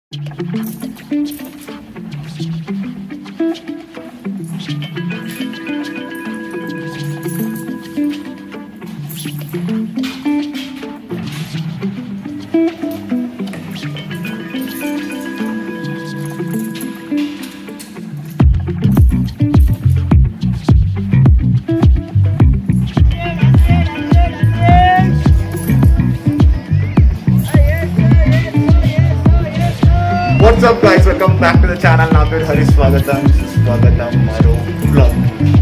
WhatsApp guys welcome back to the channel నా పేరు హరి స్వాగతం స్వాగతం మరో బ్లాగ్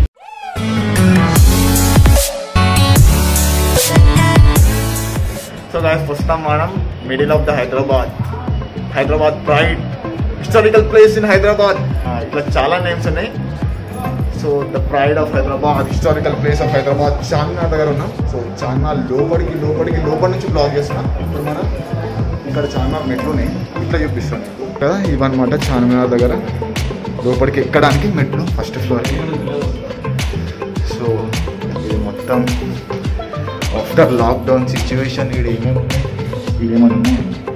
సో గైస్ ప్రస్తుతం మనం middle of the Hyderabad Hyderabad pride historical place in Hyderabad ఇట్లా చాలా నేమ్స్ ఉన్నాయి so the pride of Hyderabad historical place of Hyderabad Charminar దగ్గర ఉన్నాం సో చార్మినార్ లోపలికి లోపలికి లోపలి నుంచి బ్లాగ్ చేస్తున్నాం ఇప్పుడు మనం ఇక్కడ చార్మినార్ మెట్లు ఉన్నాయి ఇట్లా చూపిస్తాను మీకు కదా ఇవన్నమాట చార్మినార్ దగ్గర లోపలికి ఎక్కడానికి మెట్లు ఫస్ట్ ఫ్లోర్కి సో ఇది మొత్తం ఆఫ్టర్ లాక్డౌన్ సిచ్యువేషన్ ఇక్కడ ఏమేమి ఉన్నాయి ఇదేమన్నా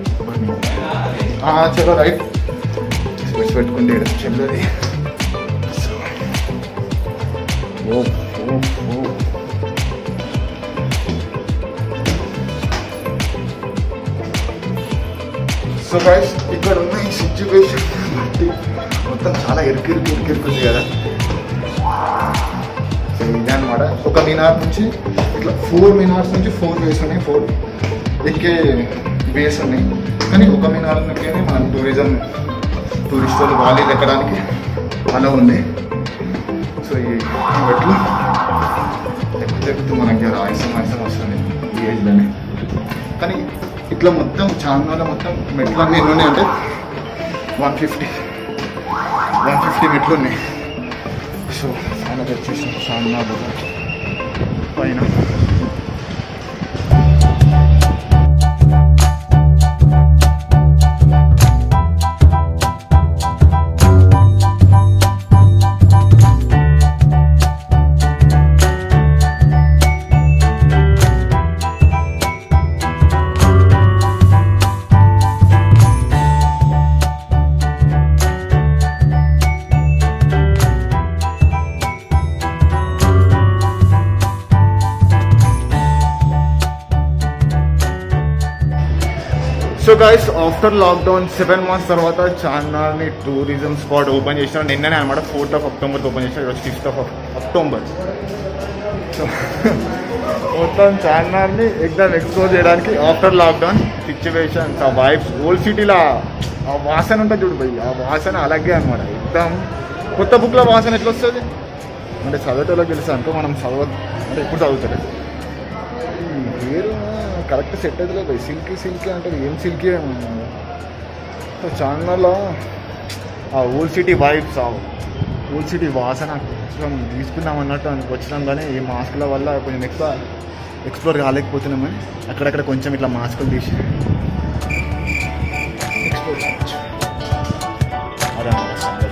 చలో రైట్ స్పెట్స్ పెట్టుకుంటే ఇక్కడ చెల్లది సో ఓ ఓ ఓ సో గైస్ ఇక్కడ ఉన్న ఈ సిచ్యువేషన్ బట్టి మొత్తం చాలా ఇరుకు ఇరుకు ఇరుకు ఇరుకుంది కదా సో ఇదే అనమాట ఒక మినార్ నుంచి ఇట్లా ఫోర్ మినార్స్ నుంచి ఫోర్ వేస్ ఉన్నాయి ఫోర్ ఎక్కే వేస్ ఉన్నాయి కానీ ఒక మినార్ నుండి మనం టూరిజం టూరిస్ట్ వాళ్ళు వాళ్ళు ఎక్కడానికి అలా ఉంది సో ఈ ఈ మెట్లు ఎక్కుతూ ఎక్కుతూ మనకి ఆయాసం ఆయాసం వస్తుంది ఈ ఏజ్లోనే కానీ ఇట్లా మొత్తం చార్మినార్లో మొత్తం మెట్లు అన్నీ ఎన్ని ఉన్నాయి అంటే వన్ ఫిఫ్టీ వన్ ఫిఫ్టీ మెట్లు ఉన్నాయి సో చాలా వచ్చేసి చార్మినార్ దగ్గర పైన so guys after lockdown seven months తర్వాత చార్మినార్ని టూరిజం స్పాట్ ఓపెన్ చేసిన నిన్ననే అనమాట ఫోర్త్ ఆఫ్ అక్టోబర్ ఓపెన్ చేసిన ఈరోజు ఫిఫ్త్ ఆఫ్ అక్టోబర్ సో మొత్తం చార్మినార్ని ఎగ్జామ్ ఎక్స్ప్లోర్ చేయడానికి ఆఫ్టర్ లాక్డౌన్ సిచ్యువేషన్స్ ఆ వైబ్స్ ఓల్డ్ సిటీలో ఆ వాసన ఉంటుంది చూడు పోయి ఆ వాసన అలాగే అనమాట ఎగ్జామ్ కొత్త బుక్లో వాసన ఎట్లా వస్తుంది అంటే చదివేటోళ్ళకి తెలుసు అనుకో మనం చదవ అంటే ఎప్పుడు చదువుతలేదు ఈ హెయిర్ కరెక్ట్ సెట్ అయితే లేదు సిల్కీ సిల్కీ అంటే ఏం సిల్కీ సో చార్మినార్లో ఆ ఓల్డ్ సిటీ వైబ్స్ ఆ ఓల్డ్ సిటీ వాసన కొంచెం తీసుకుందాం అన్నట్టు అనుకు వచ్చినాం కానీ ఈ మాస్కుల వల్ల కొంచెం ఎక్కువ ఎక్స్ప్లోర్ కాలేకపోతున్నామని అక్కడక్కడ కొంచెం ఇట్లా మాస్కులు తీసి ఎక్స్ప్లోర్ చేయొచ్చు అదే అన్నమాట సంగతి.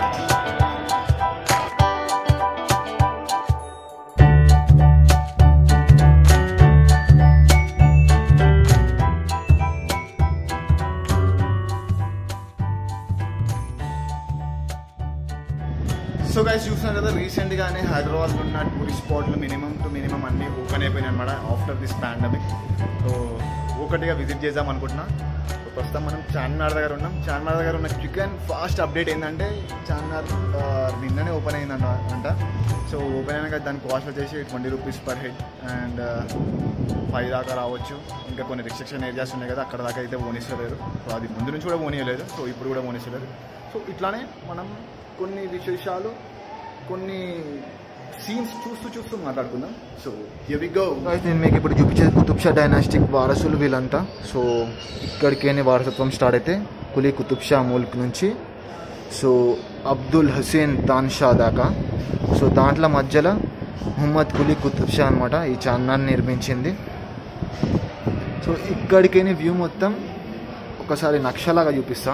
సో గైస్ చూసినారు కదా రీసెంట్ గానే హైదరాబాద్ లో ఉన్న టూరిస్ట్ స్పాట్లు మినిమం టు మినిమం అన్ని ఓపెన్ అయిపోయినాయి అనమాట ఆఫ్టర్ దిస్ పాండమిక్ సో ఒకటిగా విజిట్ చేద్దాం అనుకుంటున్నా సో ప్రస్తుతం మనం చార్మినార్ దగ్గర ఉన్నాం చార్మినార్ దగ్గర ఉన్న చికెన్ ఫాస్ట్ అప్డేట్ ఏంటంటే చార్మినార్ ఆ, నిన్ననే ఓపెన్ అయిందంట అంట సో ఓపెన్ అయినాక దాని కాస్ట్ వచ్చేసి twenty rupees per head and five దాకా రావచ్చు ఇంకా కొన్ని రిస్ట్రిక్షన్ ఏరియాస్ ఉన్నాయి కదా అక్కడ దాకా అయితే పోనిస్తలేరు సో అది ముందు నుంచి కూడా పోనీయలేదు సో ఇప్పుడు కూడా పోనిస్తలేదు సో ఇట్లానే మనం కొన్ని విశేషాలు కొన్ని సీన్స్ చూస్తూ చూస్తూ మాట్లాడుకుందాం సో హియర్ వి గో నేను మీకు ఇప్పుడు చూపించేది కుతుబ్ షా డైనాస్టిక్ వారసులు వీళ్ళంతా సో ఇక్కడికేనే వారసత్వం స్టార్ట్ అయితే కులీ కుతుబ్ షా ముల్క్ నుంచి సో అబ్దుల్ హుసేన్ తాన్ షా దాకా సో దాంట్లో మధ్యలో ముహమ్మద్ కులీ కుతుబ్ షా అనమాట ఈ చార్మినార్ నిర్మించింది సో ఇక్కడికేనే వ్యూ మొత్తం ఒకసారి నక్షలాగా చూపిస్తా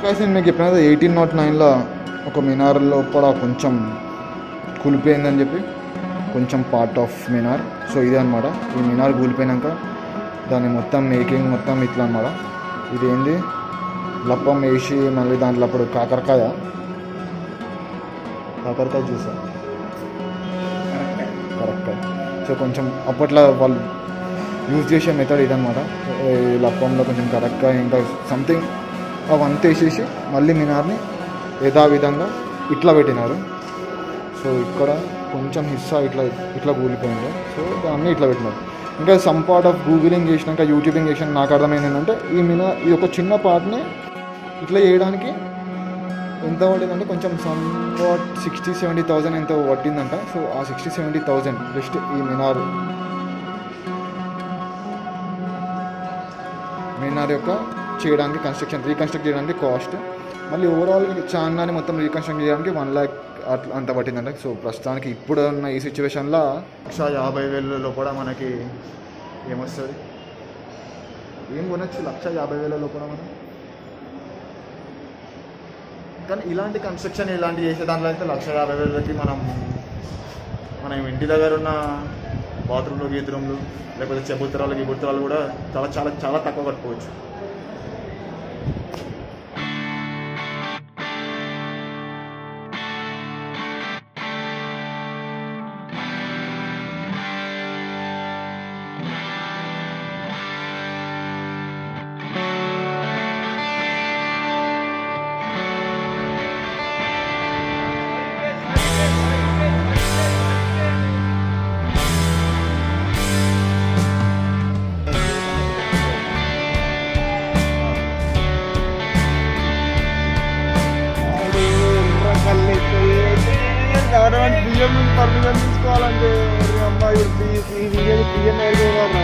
కాసి నేను మీకు చెప్పిన ఎయిటీన్ నాట్ నైన్లో ఒక మినార్ లోపల కొంచెం కూలిపోయిందని చెప్పి కొంచెం పార్ట్ ఆఫ్ మినార్ సో ఇదే అనమాట ఈ మినార్ కూలిపోయినాక దాన్ని మొత్తం మేకింగ్ మొత్తం ఇట్లా అనమాట ఇది ఏంది లప్పం వేసి మళ్ళీ దాంట్లో అప్పుడు కాకరకాయ కాకరకాయ జ్యూసా కరెక్ట్ సో కొంచెం అప్పట్లో వాళ్ళు యూజ్ చేసే మెథడ్ ఇదనమాట ఈ లప్పంలో కొంచెం కరెక్ట్గా ఇంకా సంథింగ్ అవంతా వేసేసి మళ్ళీ మినార్ని యథావిధంగా ఇట్లా పెట్టినారు సో ఇక్కడ కొంచెం హిస్సా ఇట్లా ఇట్లా కూలిపోయింది సో దాన్ని ఇట్లా పెట్టినారు ఇంకా సమ్ పార్ట్ ఆఫ్ గూగులింగ్ చేసినాక యూట్యూబింగ్ చేసినాక నాకు అర్థమైంది ఏంటంటే ఈ మినా ఈ ఒక చిన్న పార్ట్ని ఇట్లా చేయడానికి ఎంత పడిందంటే కొంచెం somewhat sixty seventy thousand ఎంత పట్టిందంట సో ఆ సిక్స్టీ సెవెంటీ థౌజండ్ జస్ట్ ఈ మినార్ మినార్ యొక్క చేయడానికి కన్స్ట్రక్షన్ రీకన్స్ట్రక్ట్ చేయడానికి కాస్ట్ మళ్ళీ ఓవరాల్ చాన్నాని మొత్తం రీకన్స్ట్రక్ట్ చేయడానికి వన్ ల్యాక్ అట్లా అంత పట్టిందంట సో ప్రస్తుతానికి ఇప్పుడు ఉన్న ఈ సిచ్యువేషన్లో లక్ష యాభై వేలలో కూడా మనకి ఏమొస్తుంది ఏం కొనొచ్చు లక్ష యాభై వేలలో కూడా మనం కానీ ఇలాంటి కన్స్ట్రక్షన్ ఇలాంటి చేసే దాంట్లో అయితే లక్ష యాభై వేలకి మనం మనం ఇంటి దగ్గర ఉన్న బాత్రూమ్లు గీత్రూమ్లు లేకపోతే చెబుతరాలు గిబుతరాలు కూడా చాలా చాలా చాలా తక్కువ కట్టుకోవచ్చు గవర్నమెంట్ బియ్యం నుంచి పర్మిషన్ తీసుకోవాలంటే మరి అమ్మాయి ఈ బియ్యం బియ్యం అనుకున్నాను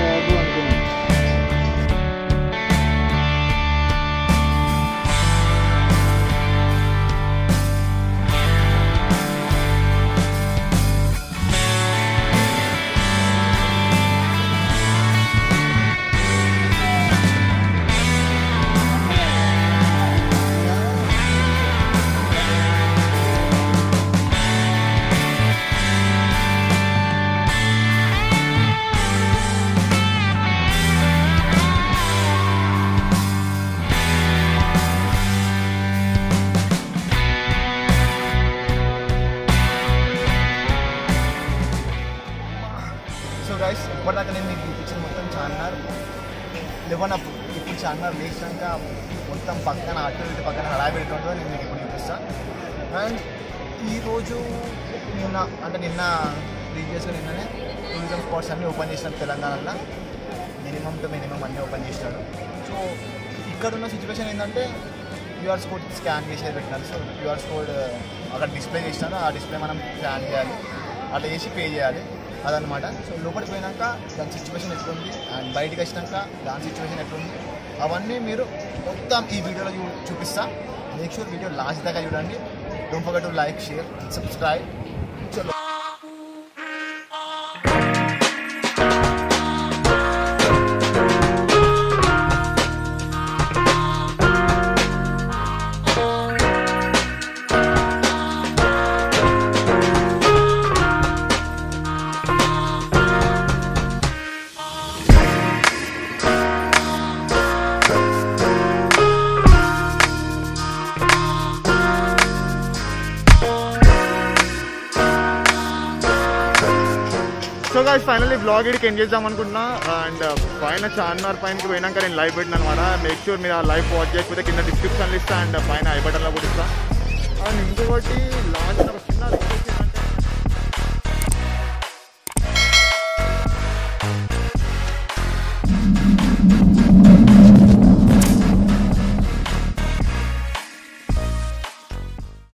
సో గైస్ ఇప్పటిదాకా నేను మీకు చూపించిన మొత్తం చార్మినార్ లెవెన్ అప్ ఇప్పుడు చార్మినార్ లేచినాక మొత్తం పక్కన అటు ఇటు పక్కన హడావిడి ఉంటుందో నేను మీకు ఇప్పుడు చూపిస్తాను అండ్ ఈరోజు నిన్న అంటే నిన్న ప్రీవియస్గా నిన్ననే టూరిజం స్పాట్స్ అన్నీ ఓపెన్ చేసినారు తెలంగాణలో మినిమం టు మినిమం అన్నీ ఓపెన్ చేసినాడు సో ఇక్కడ ఉన్న సిచ్యువేషన్ ఏంటంటే క్యూఆర్స్ కోడ్ స్కాన్ చేసేది పెట్టినారు సో క్యూఆర్స్ కోడ్ అక్కడ డిస్ప్లే చేసినారు ఆ డిస్ప్లే మనం స్కాన్ చేయాలి అట్లా చేసి పే చేయాలి అదనమాట సో లోపలికి పోయినాక దాని సిచ్యువేషన్ ఎట్లుంది అండ్ బయటికి వచ్చినాక దాని సిచ్యువేషన్ ఎట్లుంది అవన్నీ మీరు మొత్తం ఈ వీడియోలో చూ చూపిస్తా మేక్ షూర్ వీడియో లాస్ట్ దాకా చూడండి don't forget to like share subscribe చలో సో గాయస్ ఫైనల్లీ బ్లాగ్ ఇడికి ఎండ్ చేద్దాం అనుకుంటున్నా అండ్ పైన చార్మినార్ పైనకి పోయినాక నేను లైవ్ పెట్టిన అనమాట మేక్ షూర్ మీరు ఆ లైవ్ వాచ్ చేయకపోతే కింద డిస్క్రిప్షన్లో ఇస్తా అండ్ పైన ఐ బటన్లో కూడా ఇస్తా అండ్ ఇంకొకటి లాస్ట్